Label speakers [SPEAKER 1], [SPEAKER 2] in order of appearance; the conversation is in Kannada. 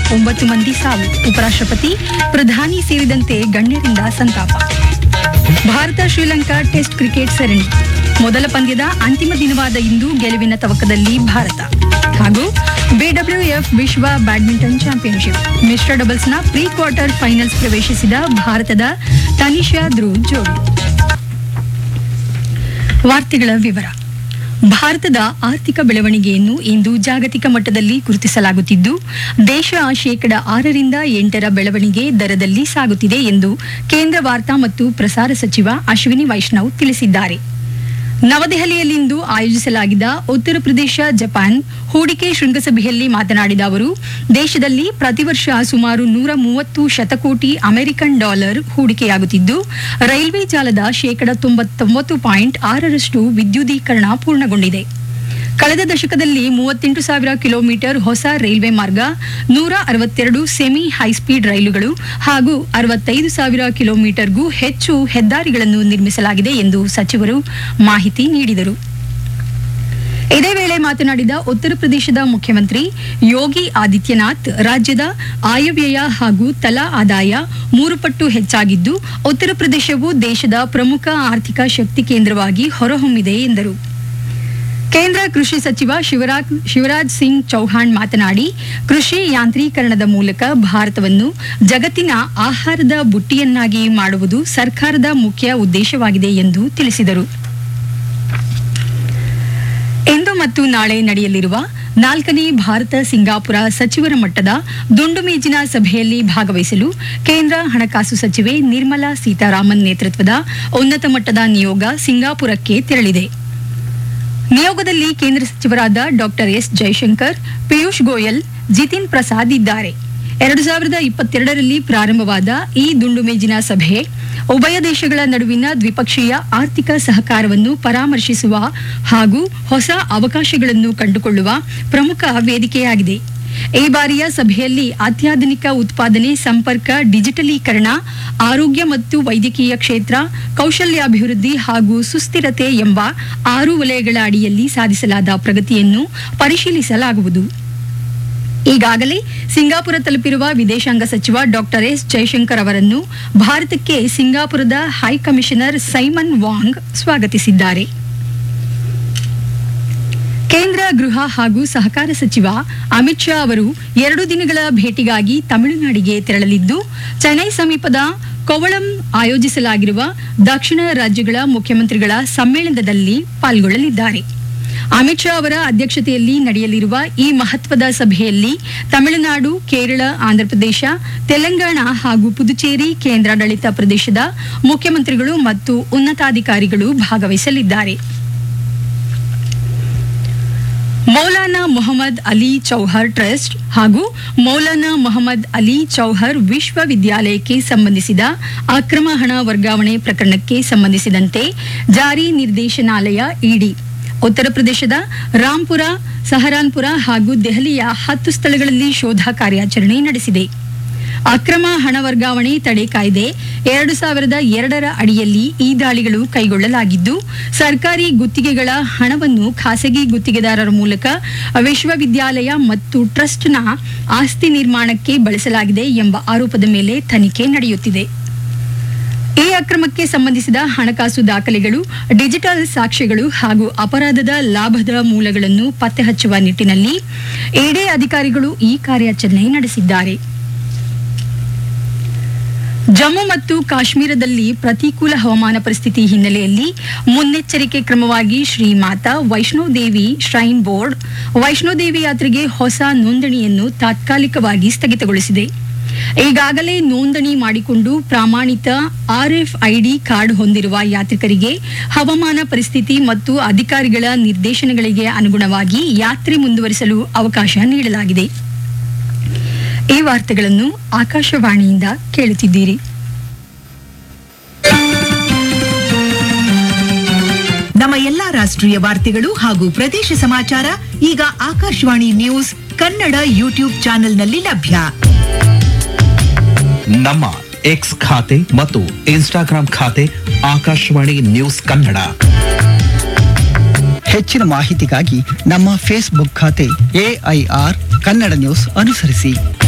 [SPEAKER 1] ಒಂಬತ್ತು ಮಂದಿ ಸಾವು ಉಪರಾಷ್ಟ್ರಪತಿ ಪ್ರಧಾನಿ ಸೇರಿದಂತೆ ಗಣ್ಯರಿಂದ ಸಂತಾಪ ಭಾರತ ಶ್ರೀಲಂಕಾ ಟೆಸ್ಟ್ ಕ್ರಿಕೆಟ್ ಸರಣಿ ಮೊದಲ ಪಂದ್ಯದ ಅಂತಿಮ ದಿನವಾದ ಇಂದು ಗೆಲುವಿನ ತವಕದಲ್ಲಿ ಭಾರತ ಹಾಗೂ ಬಿಡಬ್ಲ್ಯೂಎಫ್ ವಿಶ್ವ ಬ್ಯಾಡ್ಮಿಂಟನ್ ಚಾಂಪಿಯನ್ಶಿಪ್ ಮಿಶ್ರ ಡಬಲ್ಸ್ನ ಪ್ರೀ ಕ್ವಾರ್ಟರ್ ಫೈನಲ್ಸ್ ಪ್ರವೇಶಿಸಿದ ಭಾರತದ ತನಿಷಾ ಧ್ರುವ್ ಜೋಡಿ ವಾರ್ತೆಗಳ ವಿವರ ಭಾರತದ ಆರ್ಥಿಕ ಬೆಳವಣಿಗೆಯನ್ನು ಇಂದು ಜಾಗತಿಕ ಮಟ್ಟದಲ್ಲಿ ಗುರುತಿಸಲಾಗುತ್ತಿದ್ದು ದೇಶ ಶೇಕಡ ಆರರಿಂದ ಎಂಟರ ಬೆಳವಣಿಗೆ ದರದಲ್ಲಿ ಸಾಗುತ್ತಿದೆ ಎಂದು ಕೇಂದ್ರ ವಾರ್ತಾ ಮತ್ತು ಪ್ರಸಾರ ಸಚಿವ ಅಶ್ವಿನಿ ವೈಷ್ಣವ್ ತಿಳಿಸಿದ್ದಾರೆ ನವದೆಹಲಿಯಲ್ಲಿಂದು ಆಯೋಜಿಸಲಾಗಿದ್ದ ಉತ್ತರ ಪ್ರದೇಶ ಜಪಾನ್ ಹೂಡಿಕೆ ಶೃಂಗಸಭೆಯಲ್ಲಿ ಮಾತನಾಡಿದ ಅವರು ದೇಶದಲ್ಲಿ ಪ್ರತಿ ವರ್ಷ ಸುಮಾರು ನೂರ ಮೂವತ್ತು ಶತಕೋಟಿ ಅಮೆರಿಕನ್ ಡಾಲರ್ ಹೂಡಿಕೆಯಾಗುತ್ತಿದ್ದು ರೈಲ್ವೆ ಜಾಲದ ಶೇಕಡ ತೊಂಬತ್ತೊಂಬತ್ತು ಪಾಯಿಂಟ್ ಆರರಷ್ಟು ವಿದ್ಯುದೀಕರಣ ಪೂರ್ಣಗೊಂಡಿದೆ ಕಳೆದ ದಶಕದಲ್ಲಿ ಮೂವತ್ತೆಂಟು ಸಾವಿರ ಕಿಲೋಮೀಟರ್ ಹೊಸ ರೈಲ್ವೆ ಮಾರ್ಗ ನೂರ ಅರವತ್ತೆರಡು ಸೆಮಿ ಹೈಸ್ಪೀಡ್ ರೈಲುಗಳು ಹಾಗೂ ಅರವತ್ತೈದು ಸಾವಿರ ಕಿಲೋಮೀಟರ್ಗೂ ಹೆಚ್ಚು ಹೆದ್ದಾರಿಗಳನ್ನು ನಿರ್ಮಿಸಲಾಗಿದೆ ಎಂದು ಸಚಿವರು ಮಾಹಿತಿ ನೀಡಿದರು ಇದೇ ವೇಳೆ ಮಾತನಾಡಿದ ಉತ್ತರ ಪ್ರದೇಶದ ಮುಖ್ಯಮಂತ್ರಿ ಯೋಗಿ ಆದಿತ್ಯನಾಥ್ ರಾಜ್ಯದ ಆಯವ್ಯಯ ಹಾಗೂ ತಲಾ ಆದಾಯ ಮೂರು ಪಟ್ಟು ಹೆಚ್ಚಾಗಿದ್ದು ಉತ್ತರ ಪ್ರದೇಶವು ದೇಶದ ಪ್ರಮುಖ ಆರ್ಥಿಕ ಶಕ್ತಿ ಕೇಂದ್ರವಾಗಿ ಹೊರಹೊಮ್ಮಿದೆ ಎಂದರು ಕೇಂದ್ರ ಕೃಷಿ ಸಚಿವ ಶಿವರಾಜ್ ಶಿವರಾಜ್ ಸಿಂಗ್ ಚೌಹಾಣ್ ಮಾತನಾಡಿ ಕೃಷಿ ಯಾಂತ್ರೀಕರಣದ ಮೂಲಕ ಭಾರತವನ್ನು ಜಗತ್ತಿನ ಆಹಾರದ ಬುಟ್ಟಿಯನ್ನಾಗಿ ಮಾಡುವುದು ಸರ್ಕಾರದ ಮುಖ್ಯ ಉದ್ದೇಶವಾಗಿದೆ ಎಂದು ತಿಳಿಸಿದರು ಇಂದು ಮತ್ತು ನಾಳೆ ನಡೆಯಲಿರುವ ನಾಲ್ಕನೇ ಭಾರತ ಸಿಂಗಾಪುರ ಸಚಿವರ ಮಟ್ಟದ ದುಂಡು ಮೇಜಿನ ಸಭೆಯಲ್ಲಿ ಭಾಗವಹಿಸಲು ಕೇಂದ್ರ ಹಣಕಾಸು ಸಚಿವೆ ನಿರ್ಮಲಾ ಸೀತಾರಾಮನ್ ನೇತೃತ್ವದ ಉನ್ನತ ಮಟ್ಟದ ನಿಯೋಗ ಸಿಂಗಾಪುರಕ್ಕೆ ತೆರಳಿದೆ ನಿಯೋಗದಲ್ಲಿ ಕೇಂದ್ರ ಸಚಿವರಾದ ಡಾಕ್ಟರ್ ಎಸ್ ಜೈಶಂಕರ್ ಪಿಯೂಷ್ ಗೋಯಲ್ ಜಿತಿನ್ ಪ್ರಸಾದ್ ಇದ್ದಾರೆ ಎರಡು ಸಾವಿರದ ಇಪ್ಪತ್ತೆರಡರಲ್ಲಿ ಪ್ರಾರಂಭವಾದ ಈ ದುಂಡು ಮೇಜಿನ ಸಭೆ ಉಭಯ ದೇಶಗಳ ನಡುವಿನ ದ್ವಿಪಕ್ಷೀಯ ಆರ್ಥಿಕ ಸಹಕಾರವನ್ನು ಪರಾಮರ್ಶಿಸುವ ಹಾಗೂ ಹೊಸ ಅವಕಾಶಗಳನ್ನು ಕಂಡುಕೊಳ್ಳುವ ಪ್ರಮುಖ ವೇದಿಕೆಯಾಗಿದೆ ಈ ಬಾರಿಯ ಸಭೆಯಲ್ಲಿ ಅತ್ಯಾಧುನಿಕ ಉತ್ಪಾದನೆ ಸಂಪರ್ಕ ಡಿಜಿಟಲೀಕರಣ ಆರೋಗ್ಯ ಮತ್ತು ವೈದ್ಯಕೀಯ ಕ್ಷೇತ್ರ ಕೌಶಲ್ಯಾಭಿವೃದ್ಧಿ ಹಾಗೂ ಸುಸ್ಥಿರತೆ ಎಂಬ ಆರು ವಲಯಗಳ ಅಡಿಯಲ್ಲಿ ಸಾಧಿಸಲಾದ ಪ್ರಗತಿಯನ್ನು ಪರಿಶೀಲಿಸಲಾಗುವುದು ಈಗಾಗಲೇ ಸಿಂಗಾಪುರ ತಲುಪಿರುವ ವಿದೇಶಾಂಗ ಸಚಿವ ಡಾಕ್ಟರ್ ಎಸ್ ಜೈಶಂಕರ್ ಅವರನ್ನು ಭಾರತಕ್ಕೆ ಸಿಂಗಾಪುರದ ಹೈ ಕಮಿಷನರ್ ಸೈಮನ್ ವಾಂಗ್ ಸ್ವಾಗತಿಸಿದ್ದಾರೆ ಕೇಂದ್ರ ಗೃಹ ಹಾಗೂ ಸಹಕಾರ ಸಚಿವ ಅಮಿತ್ ಶಾ ಅವರು ಎರಡು ದಿನಗಳ ಭೇಟಿಗಾಗಿ ತಮಿಳುನಾಡಿಗೆ ತೆರಳಲಿದ್ದು ಚೆನ್ನೈ ಸಮೀಪದ ಕೊವಳಂ ಆಯೋಜಿಸಲಾಗಿರುವ ದಕ್ಷಿಣ ರಾಜ್ಯಗಳ ಮುಖ್ಯಮಂತ್ರಿಗಳ ಸಮ್ಮೇಳನದಲ್ಲಿ ಪಾಲ್ಗೊಳ್ಳಲಿದ್ದಾರೆ ಅಮಿತ್ ಶಾ ಅವರ ಅಧ್ಯಕ್ಷತೆಯಲ್ಲಿ ನಡೆಯಲಿರುವ ಈ ಮಹತ್ವದ ಸಭೆಯಲ್ಲಿ ತಮಿಳುನಾಡು ಕೇರಳ ಆಂಧ್ರಪ್ರದೇಶ ತೆಲಂಗಾಣ ಹಾಗೂ ಪುದುಚೇರಿ ಕೇಂದ್ರಾಡಳಿತ ಪ್ರದೇಶದ ಮುಖ್ಯಮಂತ್ರಿಗಳು ಮತ್ತು ಉನ್ನತಾಧಿಕಾರಿಗಳು ಭಾಗವಹಿಸಲಿದ್ದಾರೆ ಮೌಲಾನಾ ಮೊಹಮ್ಮದ್ ಅಲಿ ಚೌಹರ್ ಟ್ರಸ್ಟ್ ಹಾಗೂ ಮೌಲಾನಾ ಮೊಹಮ್ಮದ್ ಅಲಿ ಚೌಹರ್ ವಿಶ್ವವಿದ್ಯಾಲಯಕ್ಕೆ ಸಂಬಂಧಿಸಿದ ಅಕ್ರಮ ಹಣ ವರ್ಗಾವಣೆ ಪ್ರಕರಣಕ್ಕೆ ಸಂಬಂಧಿಸಿದಂತೆ ಜಾರಿ ನಿರ್ದೇಶನಾಲಯ ಇಡಿ ಉತ್ತರ ಪ್ರದೇಶದ ರಾಂಪುರ ಸಹರಾನ್ಪುರ ಹಾಗೂ ದೆಹಲಿಯ ಹತ್ತು ಸ್ಥಳಗಳಲ್ಲಿ ಶೋಧ ಕಾರ್ಯಾಚರಣೆ ನಡೆಸಿದೆ ಅಕ್ರಮ ಹಣ ವರ್ಗಾವಣೆ ತಡೆ ಕಾಯ್ದೆ ಎರಡು ಸಾವಿರದ ಎರಡರ ಅಡಿಯಲ್ಲಿ ಈ ದಾಳಿಗಳು ಕೈಗೊಳ್ಳಲಾಗಿದ್ದು ಸರ್ಕಾರಿ ಗುತ್ತಿಗೆಗಳ ಹಣವನ್ನು ಖಾಸಗಿ ಗುತ್ತಿಗೆದಾರರ ಮೂಲಕ ವಿಶ್ವವಿದ್ಯಾಲಯ ಮತ್ತು ಟ್ರಸ್ಟ್ನ ಆಸ್ತಿ ನಿರ್ಮಾಣಕ್ಕೆ ಬಳಸಲಾಗಿದೆ ಎಂಬ ಆರೋಪದ ಮೇಲೆ ತನಿಖೆ ನಡೆಯುತ್ತಿದೆ ಈ ಅಕ್ರಮಕ್ಕೆ ಸಂಬಂಧಿಸಿದ ಹಣಕಾಸು ದಾಖಲೆಗಳು ಡಿಜಿಟಲ್ ಸಾಕ್ಷ್ಯಗಳು ಹಾಗೂ ಅಪರಾಧದ ಲಾಭದ ಮೂಲಗಳನ್ನು ಪತ್ತೆ ಹಚ್ಚುವ ನಿಟ್ಟಿನಲ್ಲಿ ಎಡೆ ಅಧಿಕಾರಿಗಳು ಈ ಕಾರ್ಯಾಚರಣೆ ನಡೆಸಿದ್ದಾರೆ ಜಮ್ಮು ಮತ್ತು ಕಾಶ್ಮೀರದಲ್ಲಿ ಪ್ರತಿಕೂಲ ಹವಾಮಾನ ಪರಿಸ್ಥಿತಿ ಹಿನ್ನೆಲೆಯಲ್ಲಿ ಮುನ್ನೆಚ್ಚರಿಕೆ ಕ್ರಮವಾಗಿ ಶ್ರೀ ಮಾತಾ ವೈಷ್ಣೋದೇವಿ ಶ್ರೈನ್ ಬೋರ್ಡ್ ವೈಷ್ಣೋದೇವಿ ಯಾತ್ರೆಗೆ ಹೊಸ ನೋಂದಣಿಯನ್ನು ತಾತ್ಕಾಲಿಕವಾಗಿ ಸ್ಥಗಿತಗೊಳಿಸಿದೆ ಈಗಾಗಲೇ ನೋಂದಣಿ ಮಾಡಿಕೊಂಡು ಪ್ರಾಮಾಣಿತ ಆರ್ಎಫ್ಐಡಿ ಕಾರ್ಡ್ ಹೊಂದಿರುವ ಯಾತ್ರಿಕರಿಗೆ ಹವಾಮಾನ ಪರಿಸ್ಥಿತಿ ಮತ್ತು ಅಧಿಕಾರಿಗಳ ನಿರ್ದೇಶನಗಳಿಗೆ ಅನುಗುಣವಾಗಿ ಯಾತ್ರೆ ಮುಂದುವರಿಸಲು ಅವಕಾಶ ನೀಡಲಾಗಿದೆ ಈ ವಾರ್ತೆಗಳನ್ನು ಆಕಾಶವಾಣಿಯಿಂದ ಕೇಳುತ್ತಿದ್ದೀರಿ
[SPEAKER 2] ನಮ್ಮ ಎಲ್ಲಾ ರಾಷ್ಟ್ರೀಯ ವಾರ್ತೆಗಳು ಹಾಗೂ ಪ್ರದೇಶ ಸಮಾಚಾರ ಈಗ ಆಕಾಶವಾಣಿ ನ್ಯೂಸ್ ಕನ್ನಡ ಯೂಟ್ಯೂಬ್ ಚಾನೆಲ್ನಲ್ಲಿ ಲಭ್ಯ
[SPEAKER 3] ನಮ್ಮ ಎಕ್ಸ್ ಖಾತೆ ಮತ್ತು ಇನ್ಸ್ಟಾಗ್ರಾಂ ಖಾತೆ ಆಕಾಶವಾಣಿ ನ್ಯೂಸ್ ಕನ್ನಡ
[SPEAKER 4] ಹೆಚ್ಚಿನ ಮಾಹಿತಿಗಾಗಿ ನಮ್ಮ ಫೇಸ್ಬುಕ್ ಖಾತೆ ಎಐಆರ್ ಕನ್ನಡ ನ್ಯೂಸ್ ಅನುಸರಿಸಿ